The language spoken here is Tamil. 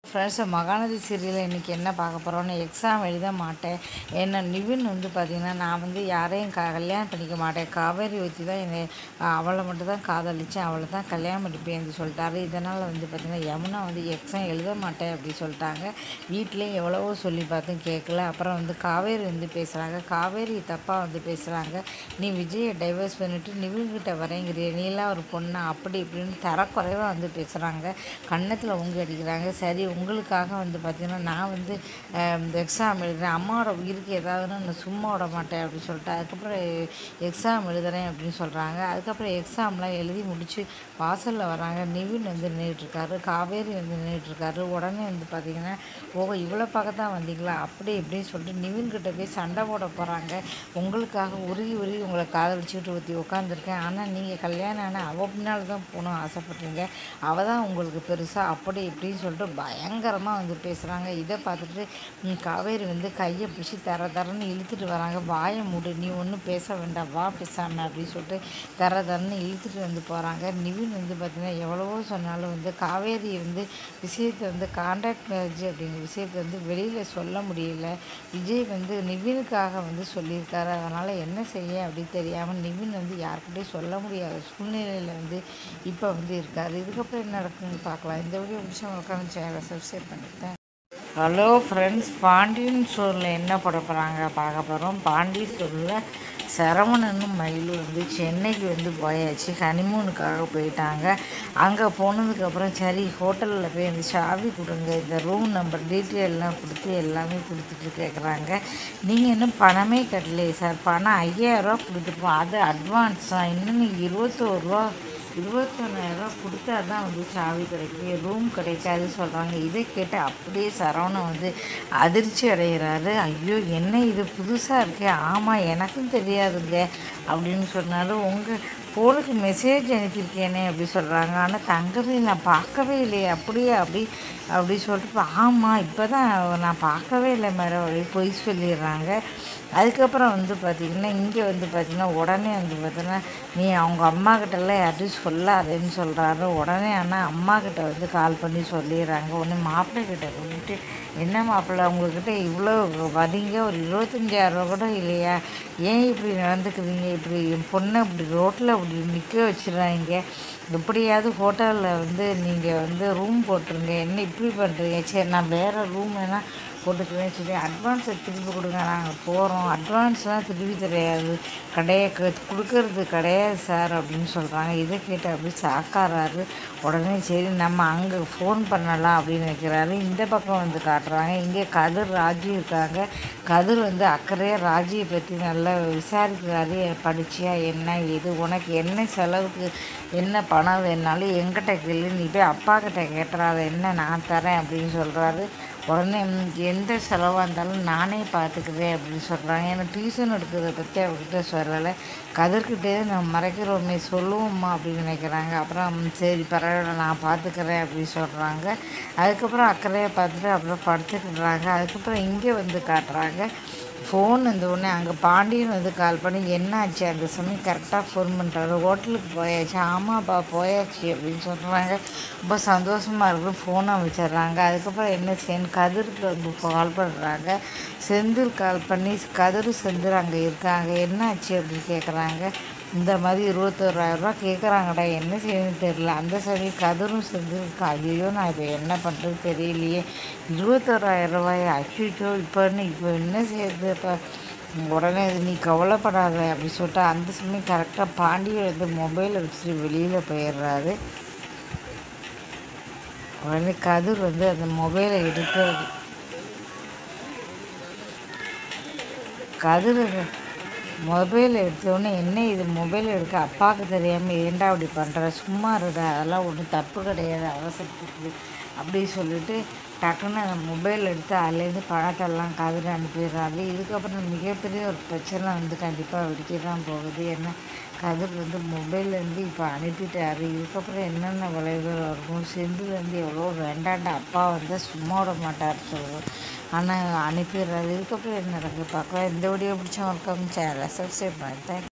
ஃப்ரெண்ட்ஸ் மகாநதி சீரியலில் இன்றைக்கி என்ன பார்க்க போகிறோன்னு எக்ஸாம் எழுத மாட்டேன் ஏன்னா நிவின் வந்து பார்த்திங்கன்னா நான் வந்து யாரையும் க கல்யாணம் பண்ணிக்க மாட்டேன் காவேரி வச்சு தான் என்னை அவளை மட்டும் தான் காதலிச்சேன் அவளை தான் கல்யாணம் பண்ணிப்பேன்னு சொல்லிட்டாரு இதனால் வந்து பார்த்திங்கன்னா யமுனா வந்து எக்ஸாம் எழுத மாட்டேன் அப்படி சொல்லிட்டாங்க வீட்லேயும் எவ்வளவோ சொல்லி பார்த்தும் கேட்கல அப்புறம் வந்து காவேரி வந்து பேசுகிறாங்க காவேரி தப்பாக வந்து பேசுகிறாங்க நீ விஜயை டைவர்ஸ் பண்ணிவிட்டு நிவின்கிட்ட வரேங்கிறிய நீலாம் ஒரு பொண்ணா அப்படி இப்படின்னு தரக்குறைவாக வந்து பேசுகிறாங்க கன்னத்தில் உங்க அடிக்கிறாங்க சரி உங்களுக்காக வந்து பார்த்திங்கன்னா நான் வந்து எக்ஸாம் எழுதுறேன் அம்மாவோட உயிருக்கு ஏதாவதுன்னா நான் சும்மா விட மாட்டேன் அப்படின்னு சொல்லிட்டு அதுக்கப்புறம் எக்ஸாம் எழுதுறேன் அப்படின்னு சொல்கிறாங்க அதுக்கப்புறம் எக்ஸாம்லாம் எழுதி முடித்து வாசலில் வராங்க நிவின் வந்து நின்றுட்டுருக்காரு காவேரி வந்து நின்றுட்டுருக்காரு உடனே வந்து பார்த்திங்கன்னா ஓ இவ்வளோ பார்க்க தான் வந்தீங்களா அப்படி இப்படின்னு சொல்லிட்டு நிவின் கிட்ட போய் சண்டை போட போகிறாங்க உங்களுக்காக உருகி உருகி உங்களை காதலிச்சுக்கிட்டு ஊற்றி உட்காந்துருக்கேன் ஆனால் நீங்கள் கல்யாணம் ஆனால் அவள் பின்னால் தான் போகணும் ஆசைப்பட்றீங்க அவள் தான் உங்களுக்கு பெருசாக அப்படி இப்படின்னு சொல்லிட்டு பயங்கரமாக வந்து பேசுகிறாங்க இதை பார்த்துட்டு ம், காவேரி வந்து கையை பிடிச்சி தர தரன்னு இழுத்துட்டு வராங்க வாயை மூடு நீ ஒன்றும் பேச வேண்டாம் வா பேசாம அப்படின்னு சொல்லிட்டு தர தரன்னு இழுத்துட்டு வந்து போகிறாங்க நிவின் வந்து பார்த்திங்கன்னா எவ்வளவோ சொன்னாலும் வந்து காவேரி வந்து விஷயத்தை வந்து கான்ட்ராக்ட் மேரேஜ் அப்படிங்கிற விஷயத்தை வந்து வெளியில் சொல்ல முடியல விஜய் வந்து நிவினுக்காக வந்து சொல்லியிருக்காரு அதனால் என்ன செய்ய அப்படி தெரியாமல் நிவின் வந்து யார்கிட்டையும் சொல்ல முடியாத சூழ்நிலையில் வந்து இப்போ வந்து இருக்கார் இதுக்கப்புறம் என்ன நடக்குன்னு பார்க்கலாம் இந்த வீடியோ பிடிச்சவங்களுக்கான சேனலை சப்ஸ்கிரைப் பண்ணிட்டேன் ஹலோ ஃப்ரெண்ட்ஸ் பாண்டியன் ஷோரில் என்ன போட போகிறாங்க பார்க்க போகிறோம் பாண்டி ஷோரில் சரவணனும் மயிலும் வந்து சென்னைக்கு வந்து போயாச்சு ஹனிமூனுக்காக போயிட்டாங்க அங்கே போனதுக்கப்புறம் சரி ஹோட்டலில் போய் இந்த சாவி கொடுங்க இந்த ரூம் நம்பர் டீட்டெயிலெலாம் கொடுத்து எல்லாமே கொடுத்துட்டு கேட்குறாங்க நீங்கள் இன்னும் பணமே கட்டலையே சார் பணம் ஐயாயிரரூவா கொடுத்துருப்போம் அது அட்வான்ஸ் தான் இன்னும் நீங்கள் இருபத்தோரு ரூபா இருபத்தொன்னாயிரரூவா கொடுத்தா தான் வந்து சாவி கிடைக்கும் ரூம் கிடைக்காது சொல்கிறாங்க இதை கேட்டு அப்படியே சரவணன் வந்து அதிர்ச்சி அடைகிறாரு ஐயோ என்ன இது புதுசாக இருக்கே ஆமாம் எனக்கும் தெரியாதுங்க அப்படின்னு சொன்னாரு உங்கள் ஃபோனுக்கு மெசேஜ் அனுப்பியிருக்கேனே அப்படி சொல்கிறாங்க ஆனால் தங்கவே நான் பார்க்கவே இல்லையே அப்படியே அப்படி அப்படி சொல்லிட்டு ஆமாம் இப்போ தான் நான் பார்க்கவே இல்லை மேடம் அப்படி பொய் சொல்லிடுறாங்க அதுக்கப்புறம் வந்து பார்த்திங்கன்னா இங்கே வந்து பார்த்திங்கன்னா உடனே வந்து பார்த்தீங்கன்னா நீ அவங்க அம்மா கிட்டலாம் யார்ட்டையும் சொல்லாதேன்னு சொல்கிறாரு உடனே ஆனால் அம்மா கிட்ட வந்து கால் பண்ணி சொல்லிடுறாங்க உடனே மாப்பிள்ளை கிட்ட சொல்லிட்டு என்ன மாப்பிள்ளை உங்ககிட்ட இவ்வளோ வரீங்க ஒரு இருபத்தஞ்சாயிரரூவா கூட இல்லையா ஏன் இப்படி நடந்துக்குறீங்க இப்படி என் பொண்ணை இப்படி ரோட்டில் இப்படி நிற்க வச்சிடுறாங்க எப்படியாவது ஹோட்டலில் வந்து நீங்கள் வந்து ரூம் போட்டுருங்க என்ன இப்படி பண்ணுறீங்க சரி நான் வேறு ரூம் வேணால் போட்டுக்குவேன் சொல்லி அட்வான்ஸை திருப்பி கொடுங்க நாங்கள் போகிறோம் அட்வான்ஸ்லாம் திருப்பி தெரியாது கிடையாது கொடுக்கறது கிடையாது சார் அப்படின்னு சொல்கிறாங்க இதை கேட்டு அப்படி சாக்காராரு உடனே சரி நம்ம அங்கே ஃபோன் பண்ணலாம் அப்படின்னு நினைக்கிறாரு இந்த பக்கம் வந்து காட்டுறாங்க இங்கே கதிர் ராஜி இருக்காங்க கதிர் வந்து அக்கறையாக ராஜியை பற்றி நல்லா விசாரிக்கிறாரு படிச்சியா என்ன இது உனக்கு என்ன செலவுக்கு என்ன பணம் வேணாலும் எங்கிட்ட கேளு நீ போய் அப்பா கிட்ட கேட்டுறாத என்ன நான் தரேன் அப்படின்னு சொல்கிறாரு உடனே ம், எந்த செலவாக இருந்தாலும் நானே பார்த்துக்குவேன் அப்படின்னு சொல்கிறாங்க எனக்கு டியூஷன் எடுக்கிறத பற்றி அவர்கிட்ட சொல்லலை கதிர்கிட்டே நம்ம மறைக்கிறோமே சொல்லுவோம்மா அப்படின்னு நினைக்கிறாங்க அப்புறம் ம், சரி பரவாயில்ல நான் பார்த்துக்கிறேன் அப்படின்னு சொல்கிறாங்க அதுக்கப்புறம் அக்கறையாக பார்த்துட்டு அப்புறம் படுத்துக்கிடுறாங்க அதுக்கப்புறம் இங்கே வந்து காட்டுறாங்க ஃபோன் இந்த உடனே அங்கே பாண்டியன் வந்து கால் பண்ணி என்னாச்சு அந்த சமயம் கரெக்டாக ஃபோன் பண்ணுறாரு ஹோட்டலுக்கு போயாச்சு ஆமாப்பா போயாச்சு அப்படின்னு சொல்கிறாங்க ரொம்ப சந்தோஷமாக இருக்கும் ஃபோனை வச்சிடுறாங்க அதுக்கப்புறம் என்ன செய்யணும் கதிருக்கு வந்து கால் பண்ணுறாங்க செந்தில் கால் பண்ணி கதிர் செந்தில் அங்கே இருக்காங்க என்னாச்சு அப்படின்னு கேட்குறாங்க இந்த மாதிரி இருபத்தோராயிரரூவா கேட்குறாங்கடா என்ன செய்யணும்னு தெரியல அந்த சமயம் கதிரும் செந்தில் ஐயோ நான் இப்போ என்ன பண்ணுறது தெரியலையே இருபத்தோராயிரம் ரூபாய் அச்சுச்சோ இப்போ என்ன இப்போ என்ன செய்யுது இப்போ உடனே இது நீ கவலைப்படாத அப்படி சொல்லிட்டு அந்த சமயம் கரெக்டாக பாண்டியன் வந்து மொபைலை வச்சுட்டு வெளியில் போயிடுறாரு உடனே கதிர் வந்து அந்த மொபைலை எடுக்க கதிர் மொபைல் எடுத்தோடனே என்ன இது மொபைல் எடுக்க அப்பாவுக்கு தெரியாமல் ஏன்டா அப்படி பண்ணுற சும்மா இருடா அதெல்லாம் ஒன்றும் தப்பு கிடையாது அவசரத்துக்கு அப்படி சொல்லிட்டு டக்குன்னு அந்த மொபைல் எடுத்து அதுலேருந்து பணத்தெல்லாம் கதிர அனுப்பிடுறாரு இதுக்கப்புறம் மிகப்பெரிய ஒரு பிரச்சனை வந்து கண்டிப்பாக வெடிக்க தான் போகுது ஏன்னா கதிர் வந்து மொபைல்லேருந்து இப்போ அனுப்பிட்டாரு இதுக்கப்புறம் என்னென்ன விளைவுகள் இருக்கும் செந்திலேருந்து எவ்வளோ வேண்டாண்ட அப்பா வந்தால் சும்மா விட மாட்டார் சொல்லுவோம் ஆனால் அனுப்பிடுறாரு இதுக்கப்புறம் என்ன நடக்குது பார்க்கலாம் இந்த வீடியோ பிடிச்சவங்க சேனலை சப்ஸ்கிரைப் பண்ணிட்டேன்